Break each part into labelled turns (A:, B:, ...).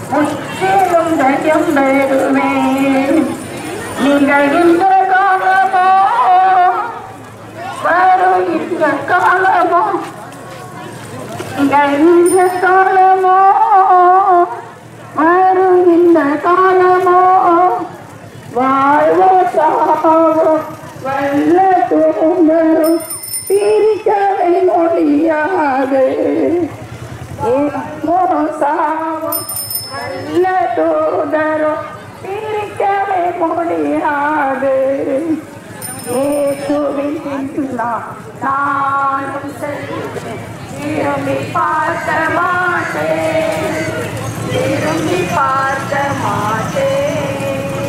A: முற்றிலும் ஜெயம் பெறுவேன் நீங்கள் இந்த காலமோ வருகின்ற காலமோ நீங்கள் இந்த காலமோ வருகின்ற காலமோ வாழ்வோ சாவோ வல்ல தூங்கரும் பிரிக்கவே முடியாது ஏனோ சாவோ நல்ல தூதரும் பிரிக்கவே முடியாது இயேசுவின் பின்னால் நானும் செல்வேன். திரும்பி பார்க்க மாட்டேன் திரும்பி பார்க்க மாட்டேன்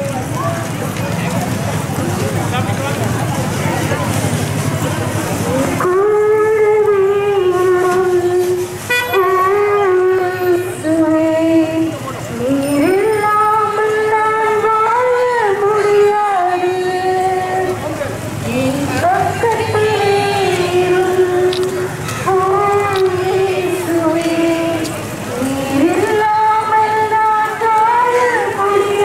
A: நீரில்லாமல் நான் வாழ முடியாது என் பக்கத்தில் ஓ இயேசுவே, நீரில்லாமல் நான் வாழ முடியாது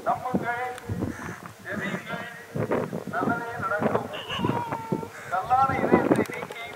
B: நம்புங்கள் ஜெபியுங்கள் நல்லதே நடக்கும் கல்லான இதயத்தை நீக்கி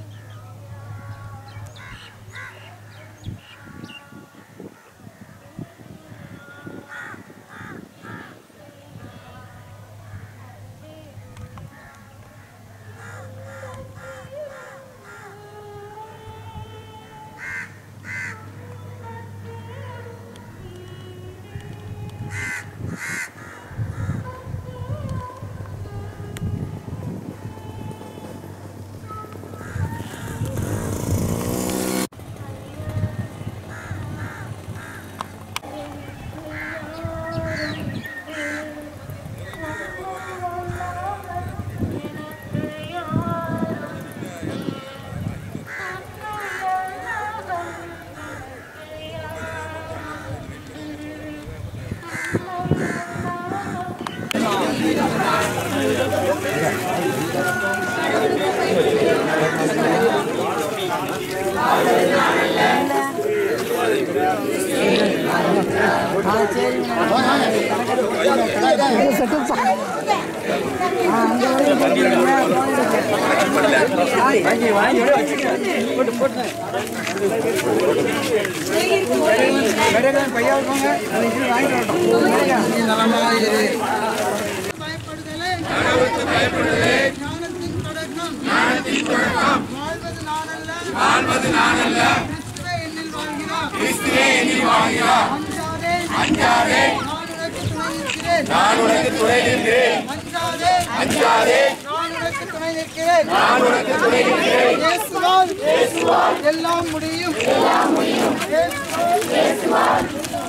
C: பயப்படுதலே பயப்படுதலே ஞானத்தின் தொடக்கம் ஞானத்தின் தொடக்கம் வாழ்வது நானல்ல வாழ்வது நானல்ல கிறிஸ்துவே என்னில் வாழ்கிறார் கிறிஸ்துவே என்னில் வாழ்கிறார் அஞ்சாதே அஞ்சாதே நான் உனக்கு துணை நிற்கிறேன் நான் உனக்கு துணை நிற்கிறேன் அஞ்சாதே அஞ்சாதே நான் உனக்கு துணை நிற்கிறேன் நான் உனக்கு துணை நிற்கிறேன் இயேசுவால் இயேசுவால் எல்லாம் முடியும் எல்லாம் முடியும் இயேசுவால் இயேசுவால்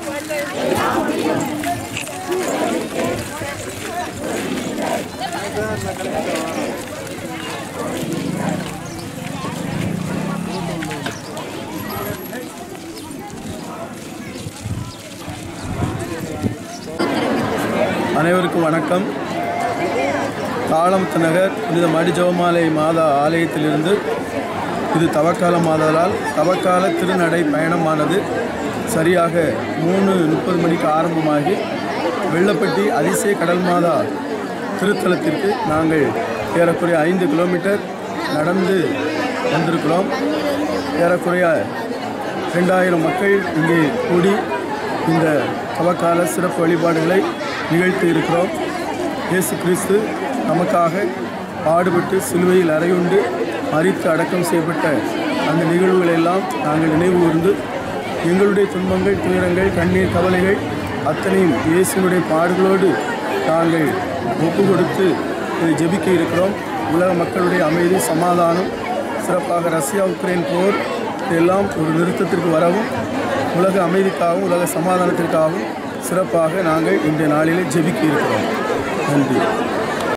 D: அனைவருக்கும் வணக்கம் தாளமுத்து நகர் புனித மடி ஜெபமாலை மாதா ஆலயத்திலிருந்து இது தவக்கால மாதலால் தவக்கால திருநடை பயணமானது சரியாக மூணு முப்பது மணிக்கு ஆரம்பமாகி வெள்ளப்பட்டி அதிசய கடல் மாதா திருத்தலத்திற்கு நாங்கள் ஏறக்குறைய ஐந்து கிலோமீட்டர் நடந்து வந்திருக்கிறோம் ஏறக்குறைய ரெண்டாயிரம் மக்கள் இங்கே கூடி இந்த தவக்கால சிறப்பு வழிபாடுகளை நிகழ்த்தி இருக்கிறோம் இயேசு கிறிஸ்து நமக்காக பாடுபட்டு சிலுவையில் அறையுண்டு மறித்து அடக்கம் செய்யப்பட்ட அந்த நிகழ்வுகளை எல்லாம் நாங்கள் நினைவு கூர்ந்து எங்களுடைய துன்பங்கள் துயரங்கள் கண்ணீர் கவலைகள் அத்தனையும் இயேசுனுடைய பாடுகளோடு நாங்கள் ஒப்பு கொடுத்து இதை ஜெபிக்க இருக்கிறோம் உலக மக்களுடைய அமைதி சமாதானம் சிறப்பாக ரஷ்யா உக்ரைன் போர் இதெல்லாம் ஒரு நிறுத்தத்திற்கு வரவும் உலக அமைதிக்காகவும் உலக சமாதானத்திற்காகவும் சிறப்பாக நாங்கள் இன்றைய நாளிலே ஜெபிக்க இருக்கிறோம் நன்றி